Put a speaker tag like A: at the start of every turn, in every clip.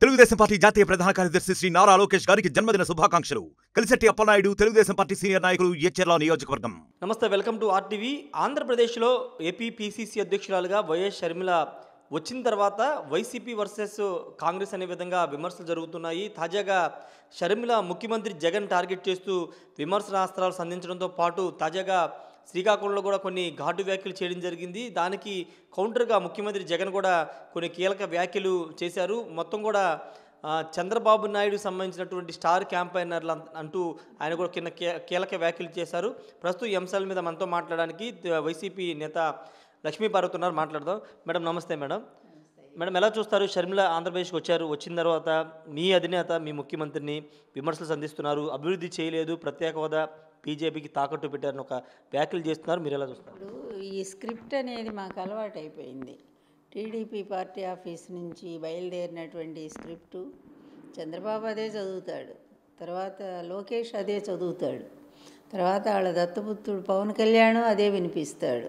A: Telugu Desam party జాతీయ ప్రధాన కార్యదర్శి శ్రీ నారా లోకేష్ గారికి జన్మదిన శుభాకాంక్షలు కలిసెట్టి అప్పలనాయుడు తెలుగుదేశం పార్టీ సీనియర్ నాయకులు ఎచ్చెర్ల నియోజకవర్గం
B: నమస్తే వెల్కమ్ టు ఆర్టీవీ ఆంధ్రప్రదేశ్లో ఏపీ పీసీసీ అధ్యక్షురాలుగా వైఎస్ షర్మిల వచ్చిన తర్వాత వైసీపీ వర్సెస్ కాంగ్రెస్ అనే విధంగా విమర్శలు జరుగుతున్నాయి తాజాగా షర్మిల ముఖ్యమంత్రి జగన్ టార్గెట్ చేస్తూ విమర్శనాస్త్రాలు సంధించడంతో పాటు తాజాగా శ్రీకాకుళంలో కూడా కొన్ని ఘాటు వ్యాఖ్యలు చేయడం జరిగింది దానికి కౌంటర్గా ముఖ్యమంత్రి జగన్ కూడా కొన్ని కీలక వ్యాఖ్యలు చేశారు మొత్తం కూడా ఆ, చంద్రబాబు నాయుడు సంబంధించినటువంటి స్టార్ క్యాంపైనర్లు అంత- అంటూ ఆయన కూడా కింద కీ- కీలక వ్యాఖ్యలు చేశారు ప్రస్తుతం ఈ అంశాల మీద మనతో మాట్లాడడానికి త- వైసీపీ నేత లక్ష్మీ పార్వతి ఉన్నారు మాట్లాడదాం మేడం నమస్తే మేడం మేడం ఎలా చూస్తారు షర్మిల ఆంధ్రప్రదేశ్కి వచ్చారు వచ్చిన తర్వాత మీ అధినేత మీ ముఖ్యమంత్రిని విమర్శలు సంధిస్తున్నారు అభివృద్ధి చేయలేదు ప్రత్యేక హోదా బీజేపీకి తాకట్టు పెట్టారని ఒక వ్యాఖ్యలు చేస్తున్నారు మీరు ఎలా చూస్తారు
C: ఇప్పుడు ఈ స్క్రిప్ట్ అనేది మాకు అలవాటు అయిపోయింది టీడీపీ పార్టీ ఆఫీస్ నుంచి బయలుదేరినటువంటి ఈ స్క్రిప్టు చంద్రబాబు అదే చదువుతాడు తర్వాత లోకేష్ అదే చదువుతాడు తర్వాత వాళ్ళ దత్తపుత్రుడు పవన్ కళ్యాణ్ అదే వినిపిస్తాడు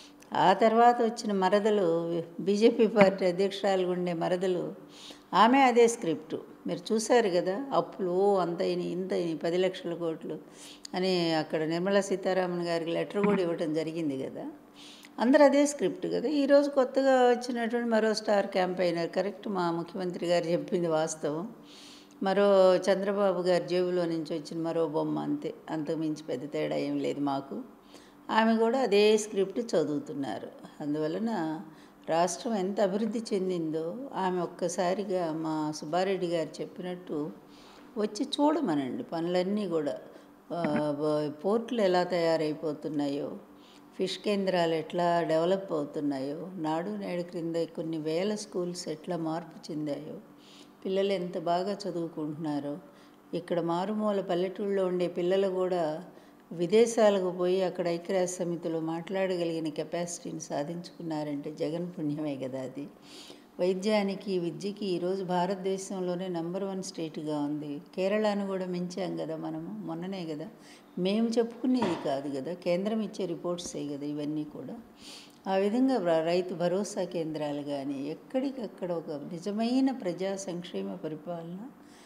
C: ఆ తర్వాత వచ్చిన మరదలు బీజేపీ పార్టీ అధ్యక్షురాలు ఉండే మరదలు ఆమె అదే స్క్రిప్టు మీరు చూశారు కదా అప్పులు ఓ అంతైని ఇంతైని పది లక్షల కోట్లు అని అక్కడ నిర్మలా సీతారామన్ గారికి లెటర్ కూడా ఇవ్వటం జరిగింది కదా అందరూ అదే స్క్రిప్ట్ కదా ఈరోజు కొత్తగా వచ్చినటువంటి మరో స్టార్ క్యాంపైనర్ కరెక్ట్ మా ముఖ్యమంత్రి గారు చెప్పింది వాస్తవం మరో చంద్రబాబు గారి జేబులో నుంచి వచ్చిన మరో బొమ్మ అంతే అంతకుమించి పెద్ద తేడా ఏం లేదు మాకు ఆమె కూడా అదే స్క్రిప్ట్ చదువుతున్నారు అందువలన రాష్ట్రం ఎంత అభివృద్ధి చెందిందో ఆమె ఒక్కసారిగా మా సుబ్బారెడ్డి గారు చెప్పినట్టు వచ్చి చూడమనండి పనులన్నీ కూడా ఆ, బ- పోర్టులు ఎలా తయారైపోతున్నాయో ఫిష్ కేంద్రాలు ఎట్లా డెవలప్ అవుతున్నాయో నాడు నేడు క్రింద కొన్ని వేల స్కూల్స్ ఎట్లా మార్పు చెందాయో పిల్లలు ఎంత బాగా చదువుకుంటున్నారో ఇక్కడ మారుమూల పల్లెటూళ్ళలో ఉండే పిల్లలు కూడా విదేశాలకు పోయి అక్కడ ఐక్యరాజ్య సమితిలో మాట్లాడగలిగిన కెపాసిటీని సాధించుకున్నారంటే జగన్ పుణ్యమే కదా అది వైద్యానికి విద్యకి ఈరోజు భారతదేశంలోనే నెంబర్ వన్ స్టేట్గా ఉంది కేరళను కూడా మించాం కదా మనము మొన్ననే కదా మేము చెప్పుకునేది కాదు కదా కేంద్రం ఇచ్చే రిపోర్ట్సే కదా ఇవన్నీ కూడా ఆ విధంగా ర- రైతు భరోసా కేంద్రాలు కానీ ఎక్కడికక్కడ ఒక నిజమైన ప్రజా సంక్షేమ పరిపాలన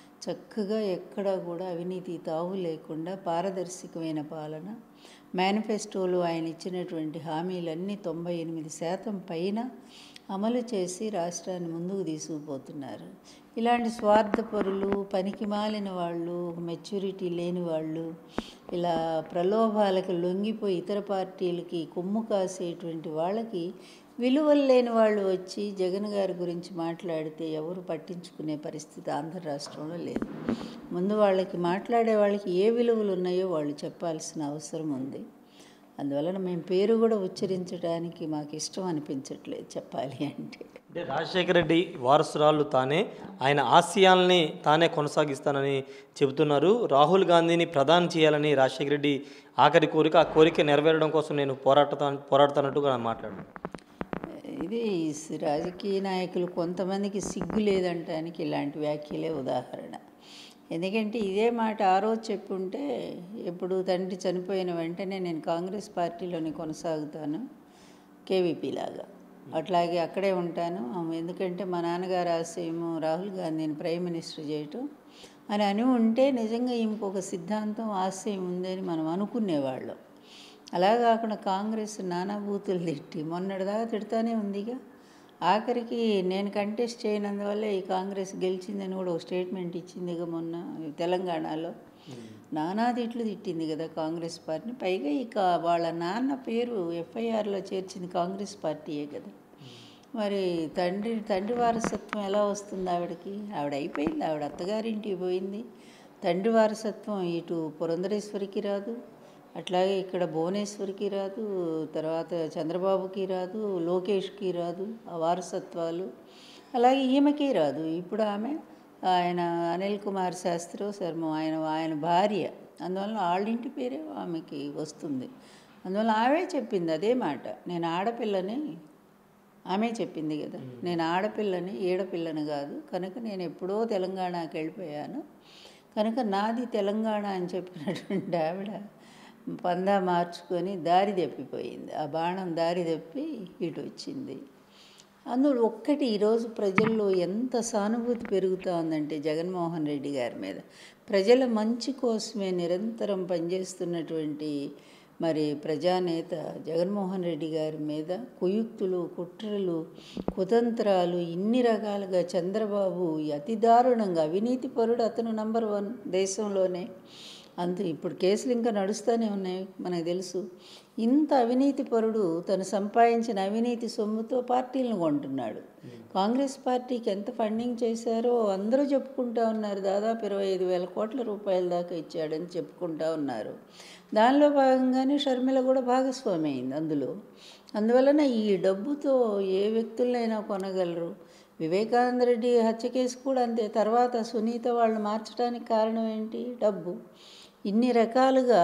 C: చక్కగా ఎక్కడా కూడా అవినీతి తావు లేకుండా పారదర్శకమైన పాలన మేనిఫెస్టోలో ఆయన ఇచ్చినటువంటి హామీలన్నీ తొంభై ఎనిమిది శాతం పైన అమలు చేసి రాష్ట్రాన్ని ముందుకు తీసుకుపోతున్నారు ఇలాంటి స్వార్థపరులు పనికి మాలిన వాళ్ళు మెచ్యూరిటీ లేని వాళ్ళు ఇలా ప్రలోభాలకు లొంగిపోయి ఇతర పార్టీలకి కొమ్ము కాసేటువంటి వాళ్ళకి విలువలు లేని వాళ్ళు వచ్చి జగన్ గారి గురించి మాట్లాడితే ఎవరు పట్టించుకునే పరిస్థితి ఆంధ్ర రాష్ట్రంలో లేదు ముందు వాళ్ళకి మాట్లాడే వాళ్ళకి ఏ విలువలు ఉన్నాయో వాళ్ళు చెప్పాల్సిన అవసరం ఉంది అందువలన మేము పేరు కూడా ఉచ్చరించడానికి మాకు ఇష్టం అనిపించట్లేదు చెప్పాలి అంటే
B: అంటే రాజశేఖర రెడ్డి వారసురాలు తానే ఆయన ఆశయాల్ని తానే కొనసాగిస్తానని చెబుతున్నారు రాహుల్ గాంధీని ప్రధాని చేయాలని రాజశేఖర రెడ్డి ఆఖరి కోరిక ఆ కోరిక నెరవేరడం కోసం నేను పోరాడతా పోరాడతానంటూ మాట్లాడాను
C: ఇది స్- రాజకీయ నాయకులు కొంతమందికి సిగ్గు లేదంటానికి ఇలాంటి వ్యాఖ్యలే ఉదాహరణ ఎందుకంటే ఇదే మాట ఆ రోజు చెప్పుంటే ఎప్పుడు తండ్రి చనిపోయిన వెంటనే నేను కాంగ్రెస్ పార్టీలోనే కొనసాగుతాను కేవీపీ లాగా అట్లాగే అక్కడే ఉంటాను ఎందుకంటే మా నాన్నగారు ఆశయము రాహుల్ గాంధీని ప్రైమ్ మినిస్టర్ చేయటం అని అని ఉంటే నిజంగా ఈమెకు ఒక సిద్ధాంతం ఆశయం ఉందని మనం అనుకునేవాళ్ళం అలా కాకుండా కాంగ్రెస్ నానాభూతులు తిట్టి మొన్నటిదాకా తిడతానే ఉందిగా ఆఖరికి నేను కంటెస్ట్ చేయనందువల్ల ఈ కాంగ్రెస్ గెలిచిందని కూడా ఒక స్టేట్మెంట్ ఇచ్చిందిగా మొన్న తెలంగాణలో నానా తిట్లు తిట్టింది కదా కాంగ్రెస్ పార్టీని పైగా ఇక వాళ్ళ నాన్న పేరు ఎఫ్ఐఆర్లో చేర్చింది కాంగ్రెస్ పార్టీయే కదా మరి తండ్రి తండ్రి వారసత్వం ఎలా వస్తుంది ఆవిడకి ఆవిడ అయిపోయింది ఆవిడ అత్తగారింటికి పోయింది తండ్రి వారసత్వం ఇటు పురంధరేశ్వరికి రాదు అట్లాగే ఇక్కడ భువనేశ్వరికి రాదు తర్వాత చంద్రబాబుకి రాదు లోకేష్కి రాదు ఆ వారసత్వాలు అలాగే ఈమెకి రాదు ఇప్పుడు ఆమె ఆయన అనిల్ కుమార్ శాస్త్రి శర్మ ఆయన ఆయన భార్య అందువల్ల వాళ్ళ ఇంటి పేరే ఆమెకి వస్తుంది అందువల్ల ఆమె చెప్పింది అదే మాట నేను ఆడపిల్లని ఆమె చెప్పింది కదా నేను ఆడపిల్లని ఈడపిల్లని కాదు కనుక నేను ఎప్పుడో తెలంగాణకి వెళ్ళిపోయాను కనుక నాది తెలంగాణ అని చెప్పినటువంటి ఆవిడ పందా మార్చుకొని దారి తప్పిపోయింది ఆ బాణం దారి తప్పి ఇటు వచ్చింది అందులో ఒక్కటి ఈరోజు ప్రజల్లో ఎంత సానుభూతి పెరుగుతూ ఉందంటే జగన్మోహన్ రెడ్డి గారి మీద ప్రజల మంచి కోసమే నిరంతరం పనిచేస్తున్నటువంటి మరి ప్రజానేత జగన్మోహన్ రెడ్డి గారి మీద కుయుక్తులు కుట్రలు కుతంత్రాలు ఇన్ని రకాలుగా చంద్రబాబు అతి దారుణంగా అవినీతి పరుడు అతను నంబర్ వన్ దేశంలోనే అంత ఇప్పుడు కేసులు ఇంకా నడుస్తూనే ఉన్నాయి మనకు తెలుసు ఇంత అవినీతి పరుడు తను సంపాదించిన అవినీతి సొమ్ముతో పార్టీలను కొంటున్నాడు కాంగ్రెస్ పార్టీకి ఎంత ఫండింగ్ చేశారో అందరూ చెప్పుకుంటా ఉన్నారు దాదాపు ఇరవై ఐదు వేల కోట్ల రూపాయల దాకా ఇచ్చాడని చెప్పుకుంటా ఉన్నారు దానిలో భాగంగానే షర్మిల కూడా భాగస్వామి అయింది అందులో అందువలన ఈ డబ్బుతో ఏ వ్యక్తులైనా కొనగలరు వివేకానంద రెడ్డి హత్య కేసు కూడా అంతే తర్వాత సునీత వాళ్ళు మార్చడానికి కారణం ఏంటి డబ్బు ఇన్ని రకాలుగా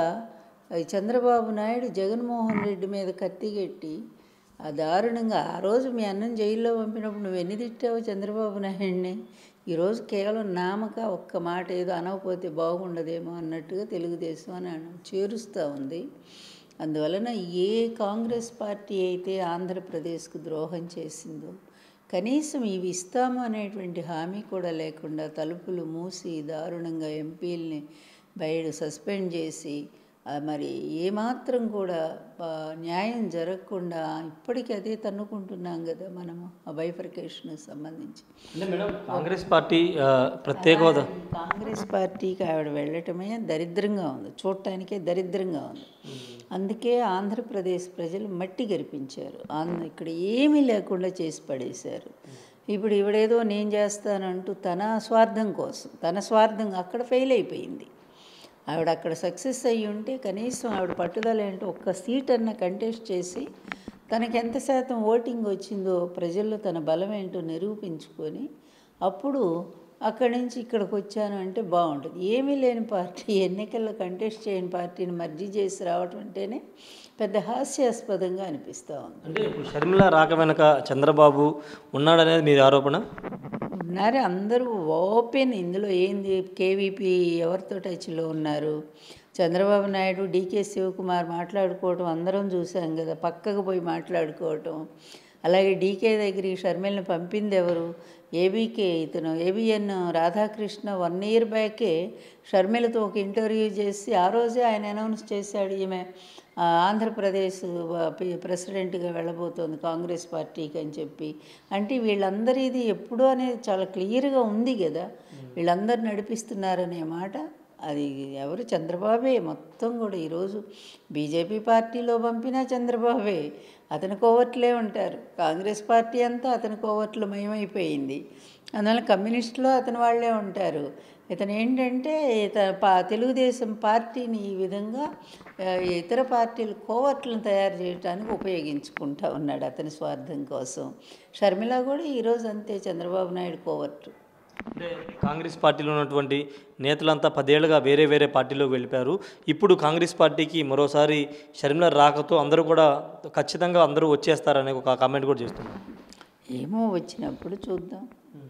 C: ఈ చంద్రబాబు నాయుడు జగన్మోహన్ రెడ్డి మీద కత్తిగెట్టి ఆ దారుణంగా ఆ రోజు మీ అన్నం జైల్లో పంపినప్పుడు నువ్వు ఎన్ని తిట్టావు చంద్రబాబు నాయుడిని ఈరోజు కేవలం నామక ఒక్క మాట ఏదో అనకపోతే బాగుండదేమో అన్నట్టుగా తెలుగుదేశం అని అన- చేరుస్తూ ఉంది అందువలన ఏ కాంగ్రెస్ పార్టీ అయితే ఆంధ్రప్రదేశ్కు ద్రోహం చేసిందో కనీసం ఇవి ఇస్తాము అనేటువంటి హామీ కూడా లేకుండా తలుపులు మూసి దారుణంగా ఎంపీల్ని బయట సస్పెండ్ చేసి ఆ, మరి ఏమాత్రం కూడా ఆ, న్యాయం జరగకుండా ఇప్పటికీ అదే తన్నుకుంటున్నాం కదా మనము ఆ బైఫర్కేషన్కి సంబంధించి
B: అంటే మేడం కాంగ్రెస్ పార్టీ ఆ, ప్రత్యేక హోదా
C: కాంగ్రెస్ పార్టీకి ఆవిడ వెళ్ళటమే దరిద్రంగా ఉంది చూడటానికే దరిద్రంగా ఉంది అందుకే ఆంధ్రప్రదేశ్ ప్రజలు మట్టి గరిపించారు ఆంధ్ర ఇక్కడ ఏమీ లేకుండా చేసి పడేశారు ఇప్పుడు ఇవిడేదో నేను చేస్తానంటూ తన స్వార్థం కోసం తన స్వార్థం అక్కడ ఫెయిల్ అయిపోయింది ఆవిడ అక్కడ సక్సెస్ అయ్యి ఉంటే కనీసం ఆవిడ పట్టుదల ఏంటో ఒక్క సీట్ అన్న కంటెస్ట్ చేసి తనకి ఎంత శాతం ఓటింగ్ వచ్చిందో ప్రజల్లో తన బలం ఏంటో నిరూపించుకొని అప్పుడు అక్కడి నుంచి ఇక్కడికి వచ్చాను అంటే బాగుంటుంది ఏమీ లేని పార్టీ ఎన్నికల్లో కంటెస్ట్ చేయని పార్టీని మర్జీ చేసి రావటం అంటేనే పెద్ద హాస్యాస్పదంగా అనిపిస్తూ ఉంది
B: అంటే ఇప్పుడు షర్మిల రాక వెనక చంద్రబాబు ఉన్నాడనేది మీ ఆరోపణ
C: ఉన్నారు అందరూ ఓపెన్ ఇందులో ఏంది కేవీపీ ఎవరితో టచ్లో ఉన్నారు చంద్రబాబు నాయుడు డీకే శివకుమార్ మాట్లాడుకోవటం అందరం చూసాం కదా పక్కకు పోయి మాట్లాడుకోవటం అలాగే డీకే దగ్గరికి షర్మిలను పంపింది ఎవరు ఏబీకే ఇతను ఏబిఎన్ రాధాకృష్ణ వన్ ఇయర్ బ్యాకే షర్మిలతో ఒక ఇంటర్వ్యూ చేసి ఆ రోజే ఆయన అనౌన్స్ చేశాడు ఈమె ఆ, ఆంధ్రప్రదేశ్ వ- పి- ప్రెసిడెంట్గా వెళ్ళబోతోంది కాంగ్రెస్ పార్టీకి అని చెప్పి అంటే వీళ్ళందరిది ఎప్పుడూ అనేది చాలా క్లియర్గా ఉంది కదా వీళ్ళందరూ నడిపిస్తున్నారనే మాట అది ఎవరు చంద్రబాబే మొత్తం కూడా ఈరోజు బీజేపీ పార్టీలో పంపినా చంద్రబాబే అతని కోవట్లే ఉంటారు కాంగ్రెస్ పార్టీ అంతా అతని కోవట్లు మయమైపోయింది అందువల్ల కమ్యూనిస్టులో అతని వాళ్ళే ఉంటారు ఇతను ఏంటంటే ఇత పా తెలుగుదేశం పార్టీని ఈ విధంగా ఆ, ఇతర పార్టీలు కోవట్లను తయారు చేయడానికి ఉపయోగించుకుంటా ఉన్నాడు అతని స్వార్థం కోసం షర్మిల కూడా ఈరోజు అంతే చంద్రబాబు నాయుడు కోవట్లు
B: అంటే కాంగ్రెస్ పార్టీలో ఉన్నటువంటి నేతలంతా పదేళ్లుగా వేరే వేరే పార్టీలోకి వెళ్ళిపోయారు ఇప్పుడు కాంగ్రెస్ పార్టీకి మరోసారి షర్మిల రాకతో అందరూ కూడా ఖచ్చితంగా అందరూ వచ్చేస్తారనే ఒక కామెంట్ కూడా చేస్తున్నారు
C: ఏమో వచ్చినప్పుడు చూద్దాం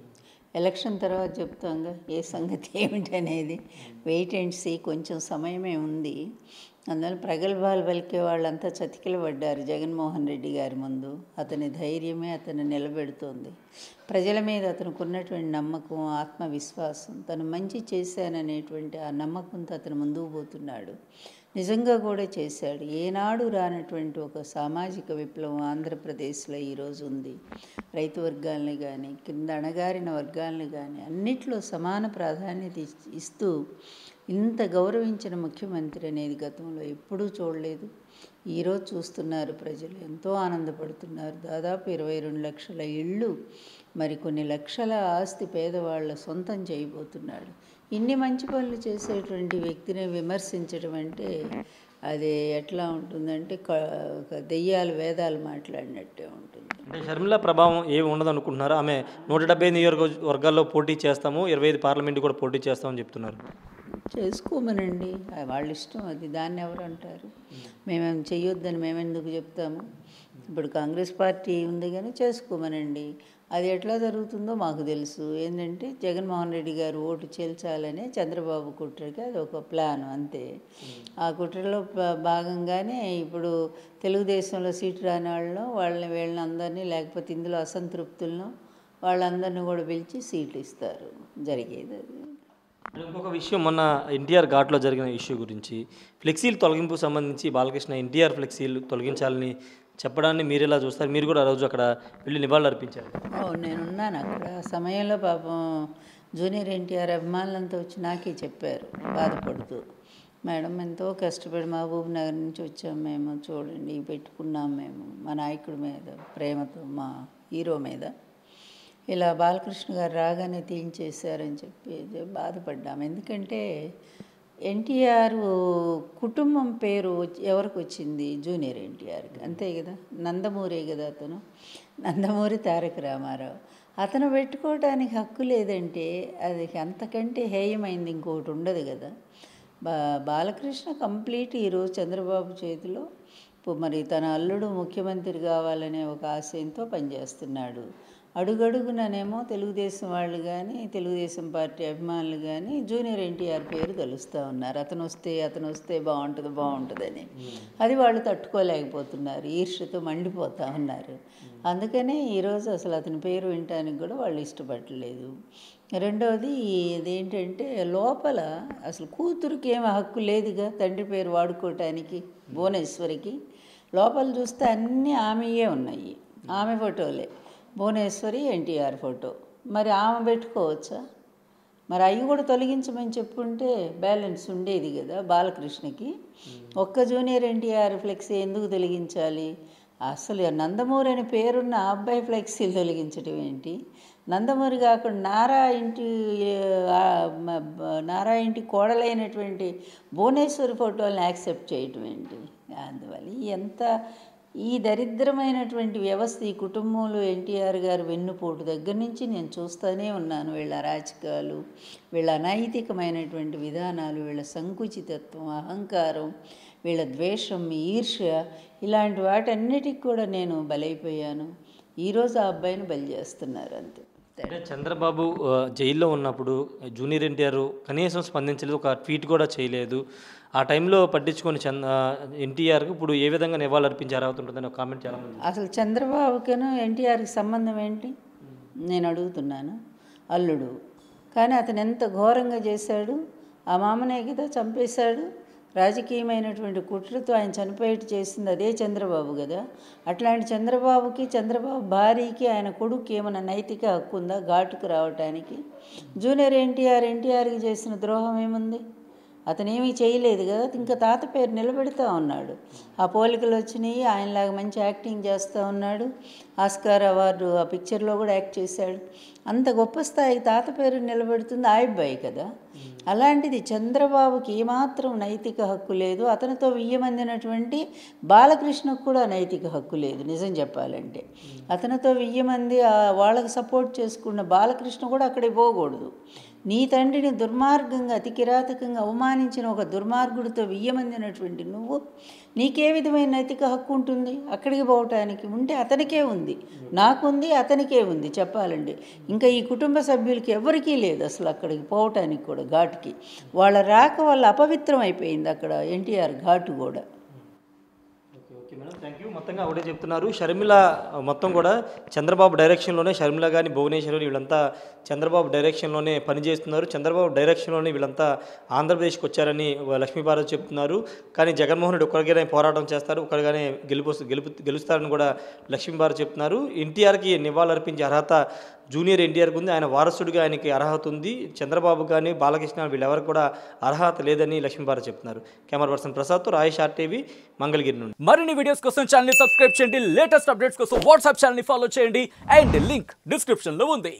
C: ఎలక్షన్ తర్వాత చెప్తాంగా ఏ సంగతి ఏమిటి అనేది వెయిట్ అండ్ సీ కొంచెం సమయమే ఉంది అందువల్ల ప్రగల్భాలు పలికే వాళ్ళంతా చతికిల పడ్డారు జగన్మోహన్ రెడ్డి గారి ముందు అతని ధైర్యమే అతను నిలబెడుతోంది ప్రజల మీద అతనికి ఉన్నటువంటి నమ్మకం ఆత్మవిశ్వాసం తను మంచి చేశాననేటువంటి ఆ నమ్మకంతో అతను ముందుకు పోతున్నాడు నిజంగా కూడా చేశాడు ఏనాడు రానటువంటి ఒక సామాజిక విప్లవం ఆంధ్రప్రదేశ్లో ఈరోజు ఉంది రైతు వర్గాల్ని కానీ కింద అణగారిన వర్గాల్ని కానీ అన్నిట్లో సమాన ప్రాధాన్యత ఇస్- ఇస్తూ ఇంత గౌరవించిన ముఖ్యమంత్రి అనేది గతంలో ఎప్పుడూ చూడలేదు ఈరోజు చూస్తున్నారు ప్రజలు ఎంతో ఆనందపడుతున్నారు దాదాపు ఇరవై రెండు లక్షల ఇళ్ళు మరి కొన్ని లక్షల ఆస్తి పేదవాళ్ళ సొంతం చేయబోతున్నాడు ఇన్ని మంచి పనులు చేసేటువంటి వ్యక్తిని విమర్శించడం అంటే అది ఎట్లా ఉంటుందంటే క- ఒక దెయ్యాలు వేదాలు మాట్లాడినట్టే ఉంటుంది
B: అంటే షర్మిల ప్రభావం ఏమి ఉండదు అనుకుంటున్నారు ఆమె నూట డెబ్బై నియోజకవర్గాల్లో పోటీ చేస్తాము ఇరవై ఐదు పార్లమెంట్ కూడా పోటీ చేస్తామని చెప్తున్నారు
C: చేసుకోమనండి ఆ వాళ్ళ ఇష్టం అది దాన్ని ఎవరు అంటారు మేమేం చెయ్యొద్దని మేమెందుకు చెప్తాము ఇప్పుడు కాంగ్రెస్ పార్టీ ఉంది కానీ చేసుకోమనండి అది ఎట్లా జరుగుతుందో మాకు తెలుసు ఏంటంటే జగన్మోహన్ రెడ్డి గారు ఓటు చేల్చాలనే చంద్రబాబు కుట్రకి అది ఒక ప్లాన్ అంతే ఆ కుట్రలో భా- భాగంగానే ఇప్పుడు తెలుగుదేశంలో సీటు రాని వాళ్ళను వాళ్ళని వీళ్ళని అందరినీ లేకపోతే ఇందులో అసంతృప్తులను వాళ్ళందరినీ కూడా పిలిచి సీట్లు ఇస్తారు జరిగేది అది
B: ఇంకొక విషయం మొన్న ఎన్టీఆర్ ఘాట్లో జరిగిన ఇష్యూ గురించి ఫ్లెక్సీలు తొలగింపు సంబంధించి బాలకృష్ణ ఎన్టీఆర్ ఫ్లెక్సీలు తొలగించాలని చెప్పడాన్ని మీరు ఎలా చూస్తారు మీరు కూడా ఆ రోజు అక్కడ వెళ్ళి నివాళులు అర్పించారు
C: ఓ నేనున్నాను అక్కడ ఆ సమయంలో పాపం జూనియర్ ఎన్టీఆర్ అభిమానులంతా వచ్చి నాకే చెప్పారు బాధపడుతూ మేడం ఎంతో కష్టపడి మహబూబ్ నగర్ నుంచి వచ్చాం మేము చూడండి పెట్టుకున్నాం మేము మా నాయకుడి మీద ప్రేమతో మా హీరో మీద ఇలా బాలకృష్ణ గారు రాగానే తీయించేశారని చెప్పి బాధపడ్డాము ఎందుకంటే ఎన్టీఆర్ కుటుంబం పేరు వచ్చి- ఎవరికి వచ్చింది జూనియర్ ఎన్టీఆర్కి అంతే కదా నందమూరే కదా అతను నందమూరి తారక రామారావు అతను పెట్టుకోవడానికి హక్కు లేదంటే అది అంతకంటే హేయమైంది ఇంకొకటి ఉండదు కదా బా బాలకృష్ణ కంప్లీట్ ఈరోజు చంద్రబాబు చేతిలో ఇప్పుడు మరి తన అల్లుడు ముఖ్యమంత్రి కావాలనే ఒక ఆశయంతో పనిచేస్తున్నాడు అడుగడుగుననేమో తెలుగుదేశం వాళ్ళు కానీ తెలుగుదేశం పార్టీ అభిమానులు కానీ జూనియర్ ఎన్టీఆర్ పేరు తలుస్తూ ఉన్నారు అతను వస్తే అతను వస్తే బాగుంటుంది బాగుంటుందని అది వాళ్ళు తట్టుకోలేకపోతున్నారు ఈర్ష్యతో మండిపోతూ ఉన్నారు అందుకనే ఈరోజు అసలు అతని పేరు వినటానికి కూడా వాళ్ళు ఇష్టపడలేదు రెండవది ఇదేంటంటే లోపల అసలు కూతురికి ఏమి హక్కు లేదుగా తండ్రి పేరు వాడుకోవటానికి భువనేశ్వరికి లోపల చూస్తే అన్నీ ఆమెయే ఉన్నాయి ఆమె ఫోటోలే భువనేశ్వరి ఎన్టీఆర్ ఫోటో మరి ఆమె పెట్టుకోవచ్చా మరి అవి కూడా తొలగించమని చెప్పుంటే బ్యాలెన్స్ ఉండేది కదా బాలకృష్ణకి ఒక్క జూనియర్ ఎన్టీఆర్ ఫ్లెక్సీ ఎందుకు తొలగించాలి అసలు నందమూరి అని పేరున్న ఆ అబ్బాయి ఫ్లెక్సీలు తొలగించడం ఏంటి నందమూరి కాకుండా నారా ఇంటి ఆ, మ- బ- నారా ఇంటి కోడలైనటువంటి భువనేశ్వరి ఫోటోని యాక్సెప్ట్ చేయటం ఏంటి అందువల్ల ఎంత ఈ దరిద్రమైనటువంటి వ్యవస్థ ఈ కుటుంబంలో ఎన్టీఆర్ గారు వెన్నుపోటు దగ్గర నుంచి నేను చూస్తూనే ఉన్నాను వీళ్ళ అరాచకాలు వీళ్ళ అనైతికమైనటువంటి విధానాలు వీళ్ళ సంకుచితత్వం అహంకారం వీళ్ళ ద్వేషం ఈర్ష్య ఇలాంటి వాటన్నిటికి కూడా నేను బలైపోయాను ఈరోజు ఆ అబ్బాయిని బలి చేస్తున్నారు అంతే
B: అంటే చంద్రబాబు ఆ, జైల్లో ఉన్నప్పుడు జూనియర్ ఎన్టీఆర్ కనీసం స్పందించలేదు ఒక ట్వీట్ కూడా చేయలేదు ఆ టైంలో పట్టించుకొని చంద ఎన్టీఆర్కి ఇప్పుడు ఏ విధంగా నివాళులు అర్పించే అర్హత ఉంటుందని ఒక కామెంట్ చాలా మంది
C: అసలు చంద్రబాబుకిను ఎన్టీఆర్కి సంబంధం ఏంటి నేను అడుగుతున్నాను అల్లుడు కానీ అతను ఎంత ఘోరంగా చేశాడు ఆ మామనే కదా చంపేశాడు రాజకీయమైనటువంటి కుట్రతో ఆయన చనిపోయేట్టు చేసింది అదే చంద్రబాబు కదా అట్లాంటి చంద్రబాబుకి చంద్రబాబు భార్యకి ఆయన కొడుకు ఏమైనా నైతిక హక్కు ఉందా ఘాటుకు రావటానికి జూనియర్ ఎన్టీఆర్ ఎన్టీఆర్కి చేసిన ద్రోహం ఏముంది అతనేమీ చేయలేదు కదా ఇంకా తాత పేరు నిలబెడతా ఉన్నాడు ఆ పోలికలు వచ్చినాయి ఆయనలాగా మంచి యాక్టింగ్ చేస్తూ ఉన్నాడు ఆస్కార్ అవార్డు ఆ పిక్చర్లో కూడా యాక్ట్ చేశాడు అంత గొప్ప స్థాయికి తాత పేరు నిలబెడుతుంది ఆ అబ్బాయి కదా అలాంటిది చంద్రబాబుకి ఏమాత్రం నైతిక హక్కు లేదు అతనితో వియ్యమందినటువంటి బాలకృష్ణకు కూడా నైతిక హక్కు లేదు నిజం చెప్పాలంటే అతనితో వెయ్యి మంది ఆ వాళ్ళకి సపోర్ట్ చేసుకున్న బాలకృష్ణ కూడా అక్కడికి పోకూడదు నీ తండ్రిని దుర్మార్గంగా అతి కిరాతకంగా అవమానించిన ఒక దుర్మార్గుడితో వియ్యమందినటువంటి నువ్వు నీకే విధమైన నైతిక హక్కు ఉంటుంది అక్కడికి పోవటానికి ఉంటే అతనికే ఉంది నాకుంది అతనికే ఉంది చెప్పాలండి ఇంకా ఈ కుటుంబ సభ్యులకి ఎవరికీ లేదు అసలు అక్కడికి పోవటానికి కూడా ఘాటుకి వాళ్ళ రాక వల్ల అపవిత్రం అయిపోయింది అక్కడ ఎన్టీఆర్ ఘాటు కూడా
B: okay okay madam thank you మొత్తంగా ఒకటే చెప్తున్నారు షర్మిల మొత్తం కూడా చంద్రబాబు డైరెక్షన్లోనే షర్మిల కానీ భువనేశ్వరి వీళ్ళంతా చంద్రబాబు డైరెక్షన్లోనే పనిచేస్తున్నారు చంద్రబాబు డైరెక్షన్లోనే వీళ్ళంతా ఆంధ్రప్రదేశ్కి వచ్చారని లక్ష్మీభారత్ చెప్తున్నారు కానీ జగన్మోహన్ రెడ్డి ఒక్కరిగానే పోరాటం చేస్తారు ఒక్కరిగానే గెలుపు గెలుపు గెలుస్తారని కూడా లక్ష్మీభారత్ చెప్తున్నారు ఎన్టీఆర్కి నివాళులర్పించే అర్హత జూనియర్ ఎన్టీఆర్కి ఉంది ఆయన వారసుడిగా ఆయనకి అర్హత ఉంది చంద్రబాబు కానీ బాలకృష్ణ వీళ్ళెవరికి కూడా అర్హత లేదని లక్ష్మీభారత్ చెప్తున్నారు కెమెరా పర్సన్ ప్రసాద్తో రాయేష్ ఆర్టీవీ మంగళగిరి నుండి
D: మరిన్ని వీడియోస్ కోసం ఛానల్ ని సబ్స్క్రైబ్ చేయండి లేటెస్ట్ అప్డేట్స్ కోసం వాట్సాప్ ఛానల్ ని ఫాలో చేయండి అండ్ లింక్ డిస్క్రిప్షన్ లో ఉంది